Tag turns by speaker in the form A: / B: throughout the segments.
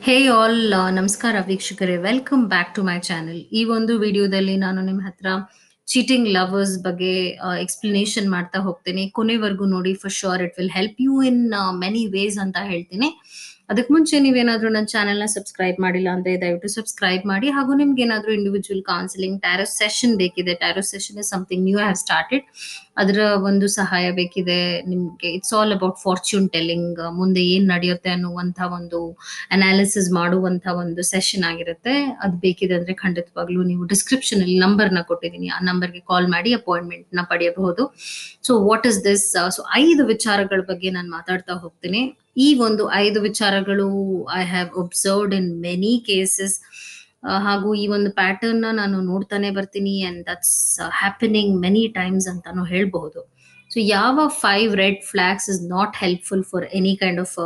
A: ಹೇ all ನಮಸ್ಕಾರ ವೀಕ್ಷಕರೇ welcome back to my channel ಈ ಒಂದು ವಿಡಿಯೋದಲ್ಲಿ ನಾನು ನಿಮ್ಮ ಹತ್ರ ಚೀಟಿಂಗ್ ಲವರ್ಸ್ ಬಗ್ಗೆ ಎಕ್ಸ್ಪ್ಲನೇಷನ್ ಮಾಡ್ತಾ ಹೋಗ್ತೇನೆ ಕೊನೆವರೆಗೂ ನೋಡಿ for sure it will help you in many ways ಅಂತ ಹೇಳ್ತೀನಿ ಅದಕ್ಕೆ ಮುಂಚೆ ನೀವೇನಾದ್ರೂ ನನ್ನ ಚಾನೆಲ್ನ ಸಬ್ಸ್ಕ್ರೈಬ್ ಮಾಡಿಲ್ಲ ಅಂದ್ರೆ ದಯವಿಟ್ಟು ಸಬ್ಸ್ಕ್ರೈಬ್ ಮಾಡಿ ಹಾಗೂ ನಿಮ್ಗೆ ಏನಾದ್ರೂ ಇಂಡಿವಿಜುವಲ್ ಕೌನ್ಸಿಲಿಂಗ್ ಟ್ಯಾರೋ ಸೆಷನ್ ಬೇಕಿದೆ tarot session is something new have started ಅದರ ಒಂದು ಸಹಾಯ ಬೇಕಿದೆ ನಿಮ್ಗೆ it's all about fortune telling ಮುಂದೆ ಏನ್ ನಡೆಯುತ್ತೆ ಅನ್ನುವಂಥ ಒಂದು ಅನಾಲಿಸಿಸ್ ಮಾಡುವಂತ ಒಂದು ಸೆಷನ್ ಆಗಿರುತ್ತೆ ಅದು ಬೇಕಿದೆ ಅಂದ್ರೆ ಖಂಡಿತವಾಗ್ಲೂ ನೀವು ಡಿಸ್ಕ್ರಿಪ್ಷನ್ ಅಲ್ಲಿ ನಂಬರ್ ನ ಕೊಟ್ಟಿದ್ದೀನಿ ಆ ನಂಬರ್ಗೆ ಕಾಲ್ ಮಾಡಿ ಅಪಾಯಿಂಟ್ಮೆಂಟ್ ನ ಪಡೆಯಬಹುದು so what is this so ಐದು ವಿಚಾರಗಳ ಬಗ್ಗೆ ನಾನು ಮಾತಾಡ್ತಾ ಹೋಗ್ತೀನಿ ಈ ಒಂದು ಐದು ವಿಚಾರಗಳು I have observed in many cases ಹಾಗೂ ಈ ಒಂದು ಪ್ಯಾಟರ್ನ್ ನ ನಾನು ನೋಡ್ತಾನೆ ಬರ್ತೀನಿ and that's happening many times ಅಂತಾನು ಹೇಳ್ಬಹುದು ಸೊ ಯಾವ five red flags is not helpful for any kind of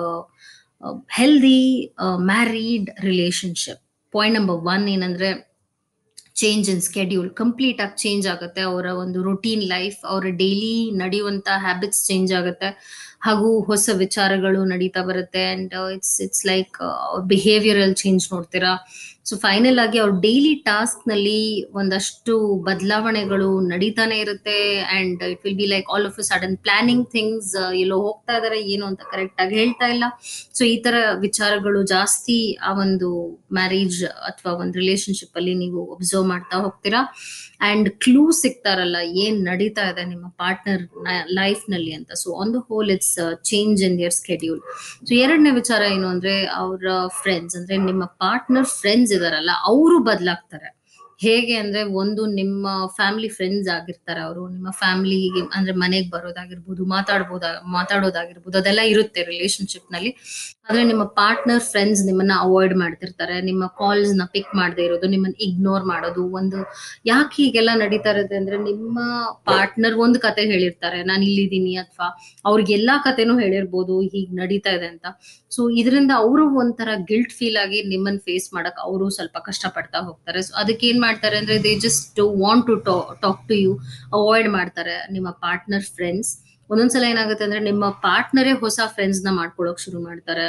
A: healthy married relationship point number one ಏನಂದ್ರೆ ಚೇಂಜ್ ಇನ್ ಸ್ಕೆಡ್ಯೂಲ್ ಕಂಪ್ಲೀಟ್ ಆಗಿ ಚೇಂಜ್ ಆಗುತ್ತೆ ಅವರ ಒಂದು ರುಟೀನ್ ಲೈಫ್ ಅವರ ಡೈಲಿ ನಡೆಯುವಂತ ಹ್ಯಾಬಿಟ್ಸ್ ಚೇಂಜ್ ಆಗುತ್ತೆ ಹಾಗೂ ಹೊಸ ವಿಚಾರಗಳು ನಡೀತಾ ಬರುತ್ತೆ and it's it's like behavioural change ನೋಡ್ತೀರಾ ಸೊ ಫೈನಲ್ ಆಗಿ ಅವ್ರ ಡೈಲಿ ಟಾಸ್ಕ್ ನಲ್ಲಿ ಒಂದಷ್ಟು ಬದಲಾವಣೆಗಳು ನಡೀತಾನೆ ಇರುತ್ತೆ and it will be like all of sudden planning things ಎಲ್ಲೋ ಹೋಗ್ತಾ ಇದಾರೆ ಏನು ಅಂತ ಕರೆಕ್ಟ್ ಆಗಿ ಹೇಳ್ತಾ ಇಲ್ಲ ಸೊ ಈ ತರ ವಿಚಾರಗಳು ಜಾಸ್ತಿ ಆ ಒಂದು ಮ್ಯಾರೇಜ್ ಅಥವಾ ಒಂದು ರಿಲೇಶನ್ಶಿಪ್ ಅಲ್ಲಿ ನೀವು ಒಬ್ಸರ್ವ್ ಮಾಡ್ತಾ ಹೋಗ್ತೀರಾ ಅಂಡ್ ಕ್ಲೂ ಸಿಗ್ತಾರಲ್ಲ ಏನ್ ನಡೀತಾ ಇದೆ ನಿಮ್ಮ ಪಾರ್ಟ್ನರ್ ಲೈಫ್ ನಲ್ಲಿ ಅಂತ so on the whole it's change in your schedule so ಎರಡನೇ ವಿಚಾರ ಏನು ಅಂದ್ರೆ ಅವರ ಫ್ರೆಂಡ್ಸ್ ಅಂದ್ರೆ ನಿಮ್ಮ ಪಾರ್ಟ್ನರ್ ಫ್ರೆಂಡ್ಸ್ ಇದಾರಲ್ಲ ಅವರು ಬದಲಾಗ್ತಾರೆ ಹೇಗೆ ಅಂದ್ರೆ ಒಂದು ನಿಮ್ಮ ಫ್ಯಾಮಿಲಿ ಫ್ರೆಂಡ್ಸ್ ಆಗಿರ್ತಾರೆ ಅವರು ನಿಮ್ಮ ಫ್ಯಾಮಿಲಿಗೆ ಅಂದ್ರೆ ಮನೆಗೆ ಬರೋದಾಗಿರ್ಬೋದು ಮಾತಾಡ್ಬೋದ ಮಾತಾಡೋದಾಗಿರ್ಬೋದು ಅದೆಲ್ಲ ಇರುತ್ತೆ ರಿಲೇಶನ್ಶಿಪ್ ನಲ್ಲಿ ಆದ್ರೆ ನಿಮ್ಮ ಪಾರ್ಟ್ನರ್ ಫ್ರೆಂಡ್ಸ್ ನಿಮ್ಮನ್ನ ಅವಾಯ್ಡ್ ಮಾಡ್ತಿರ್ತಾರೆ ನಿಮ್ಮ ಕಾಲ್ಸ್ ನ ಪಿಕ್ ಮಾಡದೇ ಇರೋದು ನಿಮ್ಮನ್ನ ಇಗ್ನೋರ್ ಮಾಡೋದು ಒಂದು ಯಾಕೆ ಹೀಗೆಲ್ಲ ನಡೀತಾ ಇರುತ್ತೆ ಅಂದ್ರೆ ನಿಮ್ಮ ಪಾರ್ಟ್ನರ್ ಒಂದು ಕತೆ ಹೇಳಿರ್ತಾರೆ ನಾನು ಇಲ್ಲಿದ್ದೀನಿ ಅಥವಾ ಅವ್ರಿಗೆ ಎಲ್ಲಾ ಕತೆನೂ ಹೇಳಿರ್ಬೋದು ಹೀಗ್ ನಡೀತಾ ಇದೆ ಅಂತ ಸೊ ಇದರಿಂದ ಅವರು ಒಂಥರ ಗಿಲ್ಟ್ ಫೀಲ್ ಆಗಿ ನಿಮ್ಮನ್ನ ಫೇಸ್ ಮಾಡಕ್ ಅವರು ಸ್ವಲ್ಪ ಕಷ್ಟ ಪಡ್ತಾ ಹೋಗ್ತಾರೆ ಸೊ ಅದಕ್ಕೆ ಏನ್ ಮಾಡ್ತಾರೆ ಅಂದ್ರೆ they just want to talk to you avoid ಮಾಡ್ತಾರೆ ನಿಮ್ಮ ಪಾರ್ಟ್ನರ್ ಫ್ರೆಂಡ್ಸ್ ಒಂದೊಂದ್ಸಲ ಏನಾಗುತ್ತೆ ಅಂದ್ರೆ ನಿಮ್ಮ ಪಾರ್ಟ್ನರೇ ಹೊಸ ಫ್ರೆಂಡ್ಸ್ ನ ಮಾಡ್ಕೊಳಕ್ ಶುರು ಮಾಡ್ತಾರೆ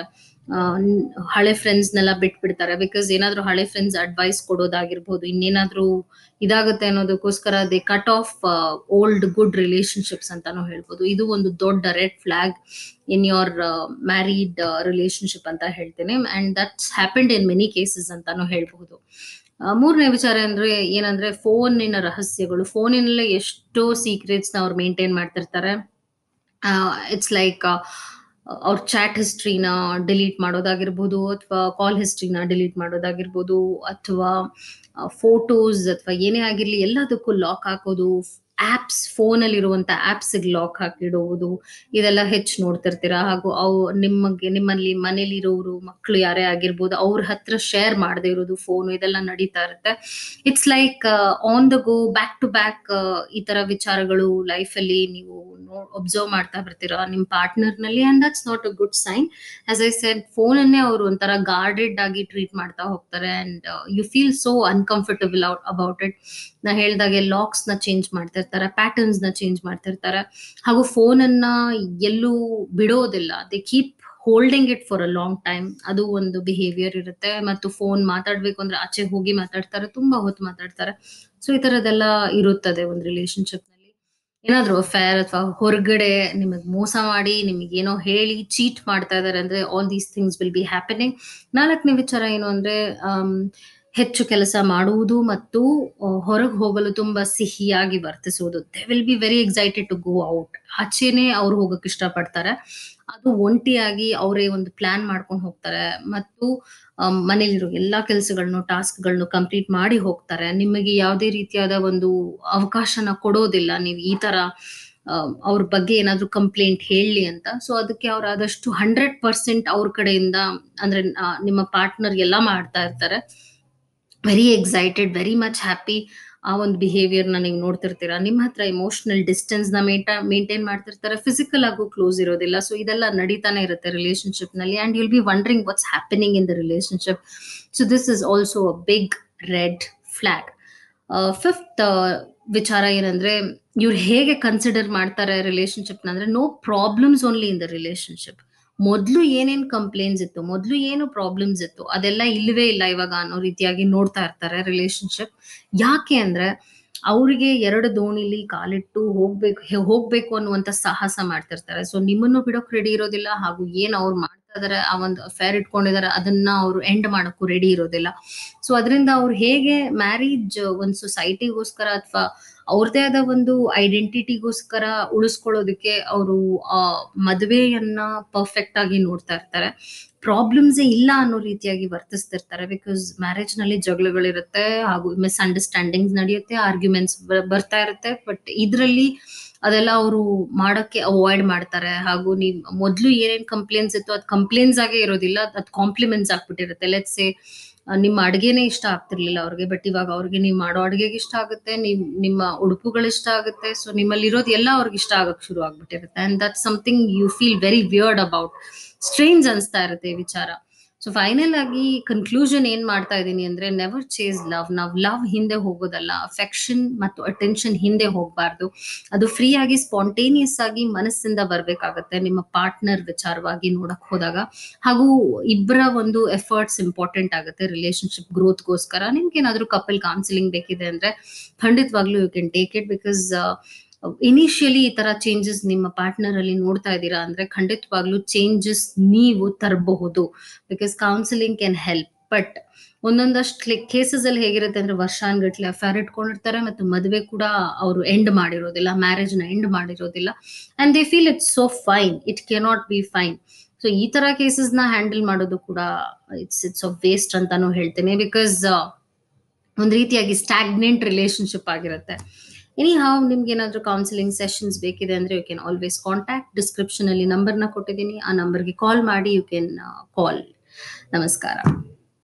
A: ಹಳೆ ಫ್ರೆಂಡ್ಸ್ ನೆಲ್ಲ ಬಿಟ್ಬಿಡ್ತಾರೆ ಬಿಕಾಸ್ ಏನಾದ್ರೂ ಹಳೆ ಫ್ರೆಂಡ್ಸ್ ಅಡ್ವೈಸ್ ಕೊಡೋದಾಗಿರ್ಬೋದು ಇನ್ನೇನಾದ್ರೂ ಇದಾಗುತ್ತೆ ಅನ್ನೋದಕ್ಕೋಸ್ಕರ they cut off old good relationships ಅಂತಾನು ಹೇಳ್ಬೋದು ಇದು ಒಂದು ದೊಡ್ಡ red flag in your married relationship ಅಂತ ಹೇಳ್ತೇನೆ and that's happened in many cases ಅಂತಾನು ಹೇಳ್ಬಹುದು ಮೂರನೇ ವಿಚಾರ ಅಂದ್ರೆ ಏನಂದ್ರೆ ಫೋನಿನ ರಹಸ್ಯಗಳು ಫೋನಿನಲ್ಲೇ ಎಷ್ಟೋ ಸೀಕ್ರೆಟ್ಸ್ ನ ಅವ್ರು ಮೇಂಟೈನ್ ಮಾಡ್ತಿರ್ತಾರೆ ಇಟ್ಸ್ ಲೈಕ್ ಅವ್ರ ಚಾಟ್ ಹಿಸ್ಟ್ರಿನ ಡಿಲೀಟ್ ಮಾಡೋದಾಗಿರ್ಬೋದು ಅಥವಾ ಕಾಲ್ ಹಿಸ್ಟ್ರಿನ ಡಿಲೀಟ್ ಮಾಡೋದಾಗಿರ್ಬೋದು ಅಥವಾ ಫೋಟೋಸ್ ಅಥವಾ ಏನೇ ಆಗಿರ್ಲಿ ಎಲ್ಲದಕ್ಕೂ ಲಾಕ್ ಹಾಕೋದು ಆಪ್ಸ್ ಫೋನಲ್ಲಿ ಇರುವಂತ ಆಪ್ಸ್ ಲಾಕ್ ಹಾಕಿಡುವುದು ಇದೆಲ್ಲ ಹೆಚ್ಚು ನೋಡ್ತಿರ್ತೀರಾ ಹಾಗೂ ಅವು ನಿಮಗೆ ನಿಮ್ಮಲ್ಲಿ ಮನೇಲಿ ಇರೋರು ಮಕ್ಕಳು ಯಾರೇ ಆಗಿರ್ಬೋದು ಅವ್ರ ಹತ್ರ ಶೇರ್ ಮಾಡದೇ ಇರೋದು ಫೋನ್ ಇದೆಲ್ಲ ನಡೀತಾ ಇರುತ್ತೆ it's like on the go back to back ಈ ತರ ವಿಚಾರಗಳು ಲೈಫ್ ಅಲ್ಲಿ ನೀವು ಒಬ್ಸರ್ವ್ ಮಾಡ್ತಾ ಬರ್ತೀರಾ ನಿಮ್ ಪಾರ್ಟ್ನರ್ ನಲ್ಲಿ and that's not a good sign as I said phone ಅನ್ನೇ ಅವರು ಒಂಥರ ಗಾರ್ಡೆಡ್ ಆಗಿ ಟ್ರೀಟ್ ಮಾಡ್ತಾ ಹೋಗ್ತಾರೆ and you feel so uncomfortable about it ನಾ ಹೇಳ್ದಾಗೆ ಲಾಕ್ಸ್ ನ ಚೇಂಜ್ ಮಾಡ್ತಿರ್ತಾರೆ ಪ್ಯಾಟರ್ನ್ಸ್ ನ ಚೇಂಜ್ ಮಾಡ್ತಿರ್ತಾರೆ ಹಾಗೂ ಫೋನ್ ಅನ್ನ ಎಲ್ಲೂ ಬಿಡೋದಿಲ್ಲ they keep holding it for a long time ಅದು ಒಂದು ಬಿಹೇವಿಯರ್ ಇರುತ್ತೆ ಮತ್ತು ಫೋನ್ ಮಾತಾಡ್ಬೇಕು ಅಂದ್ರೆ ಆಚೆ ಹೋಗಿ ಮಾತಾಡ್ತಾರೆ ತುಂಬಾ ಹೊತ್ತು ಮಾತಾಡ್ತಾರೆ ಸೊ ಈ ತರದೆಲ್ಲ ಇರುತ್ತದೆ ಒಂದು ರಿಲೇಶನ್ಶಿಪ್ ನಲ್ಲಿ ಏನಾದ್ರು ಅಫೇರ್ ಅಥವಾ ಹೊರಗಡೆ ನಿಮಗ್ ಮೋಸ ಮಾಡಿ ನಿಮಗೆ ಏನೋ ಹೇಳಿ ಚೀಟ್ ಮಾಡ್ತಾ ಇದಾರೆ ಅಂದ್ರೆ all these things will be happening ನಾಲ್ಕನೇ ವಿಚಾರ ಏನು ಅಂದ್ರೆ ಹೆಚ್ಚು ಕೆಲಸ ಮಾಡುವುದು ಮತ್ತು ಹೊರಗೆ ಹೋಗಲು ತುಂಬಾ ಸಿಹಿಯಾಗಿ ವರ್ತಿಸುವುದು they will be very excited to go out ಆಚೆನೆ ಅವ್ರು ಹೋಗಕ್ ಇಷ್ಟಪಡ್ತಾರೆ ಅದು ಒಂಟಿಯಾಗಿ ಅವರೇ ಒಂದು ಪ್ಲಾನ್ ಮಾಡ್ಕೊಂಡು ಹೋಗ್ತಾರೆ ಮತ್ತು ಮನೇಲಿರೋ ಎಲ್ಲಾ ಕೆಲಸಗಳನ್ನು ಟಾಸ್ಕ್ಗಳನ್ನು ಕಂಪ್ಲೀಟ್ ಮಾಡಿ ಹೋಗ್ತಾರೆ ನಿಮಗೆ ಯಾವುದೇ ರೀತಿಯಾದ ಒಂದು ಅವಕಾಶನ ಕೊಡೋದಿಲ್ಲ ನೀವು ಈ ತರ ಅವ್ರ ಬಗ್ಗೆ ಏನಾದ್ರು ಕಂಪ್ಲೇಂಟ್ ಹೇಳಲಿ ಅಂತ ಸೊ ಅದಕ್ಕೆ ಅವ್ರು ಆದಷ್ಟು ಹಂಡ್ರೆಡ್ ಪರ್ಸೆಂಟ್ ಅವ್ರ ಕಡೆಯಿಂದ ಅಂದ್ರೆ ನಿಮ್ಮ ಪಾರ್ಟ್ನರ್ ಎಲ್ಲ ಮಾಡ್ತಾ ಇರ್ತಾರೆ very excited very much happy ಆ ಒಂದು ಬಿಹೇವಿಯರ್ ನ ನೀವು ನೋಡ್ತಿರ್ತೀರಾ ನಿಮ್ಮ ಹತ್ರ ಇಮೋಷನಲ್ ಡಿಸ್ಟೆನ್ಸ್ ನ ಮೇಂಟ ಮೇಂಟೈನ್ ಮಾಡ್ತಿರ್ತಾರೆ ಫಿಸಿಕಲ್ ಆಗು ಕ್ಲೋಸ್ ಇರೋದಿಲ್ಲ ಸೊ ಇದೆಲ್ಲ ನಡೀತಾನೆ ಇರುತ್ತೆ ರಿಲೇಶನ್ಶಿಪ್ ನಲ್ಲಿ and you'll be wondering what's happening in the relationship so this is also a big red flag fifth ವಿಚಾರ ಏನಂದ್ರೆ ಇವ್ರು ಹೇಗೆ ಕನ್ಸಿಡರ್ ಮಾಡ್ತಾರೆ ರಿಲೇಶನ್ಶಿಪ್ ಅಂದ್ರೆ no problems only in the relationship ಮೊದ್ಲು ಏನೇನ್ ಕಂಪ್ಲೇಂಟ್ಸ್ ಇತ್ತು, ಮೊದ್ಲು ಏನು ಪ್ರಾಬ್ಲಮ್ಸ್ ಇತ್ತು, ಅದೆಲ್ಲ ಇಲ್ವೇ ಇಲ್ಲ ಇವಾಗ ಅನ್ನೋ ರೀತಿಯಾಗಿ ನೋಡ್ತಾ ಇರ್ತಾರೆ ರಿಲೇಶನ್‌ಶಿಪ್. ಯಾಕೆ ಅಂದ್ರೆ ಅವ್ರಿಗೆ 2 ದೋಣಿಲಿ ಕಾಲಿಟ್ಟು ಹೋಗ್ಬೇಕು ಹೆ ಹೋಗ್ಬೇಕು ಅನ್ನುವಂತ ಸಾಹಸ ಮಾಡ್ತಿರ್ತಾರೆ. ಸೊ ನಿಮ್ಮನ್ನು ಬಿಡೋಕ್ ರೆಡಿ ಇರೋದಿಲ್ಲ ಹಾಗೂ ಏನ್ ಅವ್ರು ಮಾಡ್ತಾ ಇದಾರೆ, ಆ ಒಂದು ಅಫೇರ್ ಇಟ್ಕೊಂಡಿದ್ದಾರೆ ಅದನ್ನ ಅವ್ರು ಎಂಡ್ ಮಾಡಕ್ಕೂ ರೆಡಿ ಇರೋದಿಲ್ಲ. ಸೊ ಅದ್ರಿಂದ ಅವ್ರು ಹೇಗೆ ಮ್ಯಾರೇಜ್ ಒಂದ್ ಸೊಸೈಟಿಗೋಸ್ಕರ ಅಥವಾ ಅವ್ರದೇ ಆದ ಒಂದು ಐಡೆಂಟಿಟಿಗೋಸ್ಕರ ಉಳಿಸ್ಕೊಳ್ಳೋದಕ್ಕೆ ಅವರು ಆ ಮದುವೆಯನ್ನ ಪರ್ಫೆಕ್ಟ್ ಆಗಿ ನೋಡ್ತಾ ಇರ್ತಾರೆ. ಪ್ರಾಬ್ಲಮ್ಸೇ ಇಲ್ಲ ಅನ್ನೋ ರೀತಿಯಾಗಿ ವರ್ತಿಸ್ತಿರ್ತಾರೆ. ಬಿಕಾಸ್ ಮ್ಯಾರೇಜ್‌ನಲ್ಲಿ ಜಗಳಗಳಿರುತ್ತೆ ಹಾಗೂ ಮಿಸ್‌ಅಂಡರ್‌ಸ್ಟ್ಯಾಂಡಿಂಗ್ಸ್ ನಡೆಯುತ್ತೆ, ಆರ್ಗ್ಯುಮೆಂಟ್ಸ್ ಬ ಬರ್ತಾ ಇರುತ್ತೆ. ಬಟ್ ಇದ್ರಲ್ಲಿ ಅದೆಲ್ಲ ಅವರು ಮಾಡಕ್ಕೆ ಅವಾಯ್ಡ್ ಮಾಡ್ತಾರೆ. ಹಾಗೂ ನೀವ್ ಮೊದ್ಲು ಏನೇನ್ ಕಂಪ್ಲೇಂಟ್ಸ್ ಇತ್ತು ಅದ್ ಕಂಪ್ಲೇಂಟ್ಸ್ ಆಗೇ ಇರೋದಿಲ್ಲ. ಅದ್ ಕಾಂಪ್ಲಿಮೆಂಟ್ಸ್ ಆಗ್ಬಿಟ್ಟಿರುತ್ತೆ. ಲೆಟ್ಸ್ ಸೇ ಅ ನಿಮ್ಮ ಅಡ್ಗೆನೇ ಇಷ್ಟ ಆಗ್ತಿರ್ಲಿಲ್ಲ ಅವ್ರಿಗೆ. ಬಟ್ ಇವಾಗ ಅವ್ರಿಗೆ ನೀವ್ ಮಾಡೋ ಅಡ್ಗೆಗೆ ಇಷ್ಟ ಆಗುತ್ತೆ. ನಿಮ್ ನಿಮ್ಮ ಉಡುಪುಗಳು ಇಷ್ಟ ಆಗುತ್ತೆ. ಸೊ ನಿಮ್ಮಲ್ಲಿರೋದು ಎಲ್ಲ ಅವ್ರಿಗೆ ಇಷ್ಟ ಆಗಕ್ ಶುರು ಆಗ್ಬಿಟ್ಟಿರುತ್ತೆ. And that's something you feel very weird about. Strange ಅನ್ಸ್ತಾ ಇರುತ್ತೆ ಈ ವಿಚಾರ. ಸೊ ಫೈನಲ್ ಆಗಿ ಕನ್ಕ್ಲೂಷನ್ ಏನ್ ಮಾಡ್ತಾ ಇದೀನಿ ಅಂದ್ರೆ ನೆವರ್ ಚೇಸ್ ಲವ್. ನಾವ್ ಲವ್ ಹಿಂದೆ ಹೋಗೋದಲ್ಲ. ಅಫೆಕ್ಷನ್ ಮತ್ತು ಅಟೆನ್ಷನ್ ಹಿಂದೆ ಹೋಗ್ಬಾರ್ದು. ಅದು ಫ್ರೀ ಆಗಿ ಸ್ಪಾಂಟೇನಿಯಸ್ ಆಗಿ ಮನಸ್ಸಿಂದ ಬರ್ಬೇಕಾಗತ್ತೆ ನಿಮ್ಮ ಪಾರ್ಟ್ನರ್ ವಿಚಾರವಾಗಿ ನೋಡಕ್ ಹೋದಾಗ. ಹಾಗೂ ಇಬ್ಬರ ಒಂದು ಎಫರ್ಟ್ಸ್ ಇಂಪಾರ್ಟೆಂಟ್ ಆಗುತ್ತೆ ರಿಲೇಶನ್‌ಶಿಪ್ ಗ್ರೋತ್‌ಗೋಸ್ಕರ. ನಿಮ್ಗೇನಾದ್ರೂ ಕಪಲ್ ಕೌನ್ಸೆಲಿಂಗ್ ಬೇಕಿದೆ ಅಂದ್ರೆ ಖಂಡಿತವಾಗ್ಲೂ you can take it because uh initially ಈ ತರ ಚೇಂಜಸ್ ನಿಮ್ಮ ಪಾರ್ಟ್ನರ್ ಅಲ್ಲಿ ನೋಡ್ತಾ ಇದ್ದೀರಾ ಅಂದ್ರೆ ಖಂಡಿತವಾಗ್ಲೂ ಚೇಂಜಸ್ ನೀವು ತರಬಹುದು. Because counselling can help. But ಒಂದೊಂದಷ್ಟು ಕ್ಲೆ ಕೇಸಸ್ ಅಲ್ಲಿ ಹೇಗಿರುತ್ತೆ ಅಂದ್ರೆ ವರ್ಷಾನುಗಟ್ಲೆ ಅಫೇರ್ ಇಟ್ಕೊಂಡಿರ್ತಾರೆ ಮತ್ತು ಮದುವೆ ಕೂಡ ಅವರು ಎಂಡ್ ಮಾಡಿರೋದಿಲ್ಲ. ಮ್ಯಾರೇಜ್‌ನ ಎಂಡ್ ಮಾಡಿರೋದಿಲ್ಲ. And they feel it's so fine. It cannot be fine. So ಈ ತರ ಕೇಸಸ್‌ನ ಹ್ಯಾಂಡಲ್ ಮಾಡೋದು ಕೂಡ ಇಟ್ಸ್ ಇಟ್ಸ್ ಆಫ್ ವೇಸ್ಟ್ ಅಂತಾನು ಹೇಳ್ತೀನಿ. ಬಿಕಾಸ್ ಒಂದ್ ರೀತಿಯಾಗಿ ಸ್ಟಾಗ್ನೆಂಟ್ ರಿಲೇಶನ್‌ಶಿಪ್ ಆಗಿರುತ್ತೆ. ಎನಿ ಹೌ ನಿಮ್ಗೇನಾದ್ರೂ ಕೌನ್ಸೆಲಿಂಗ್ ಸೆಷನ್ಸ್ ಬೇಕಿದೆ ಅಂದ್ರೆ you can always contact. Description ಅಲ್ಲಿ ನಂಬರ್‌ನ ಕೊಟ್ಟಿದ್ದೀನಿ. ಆ ನಂಬರ್‌ಗೆ ಕಾಲ್ ಮಾಡಿ ಯು ಕ್ಯಾನ್ ಕಾಲ್. ನಮಸ್ಕಾರ.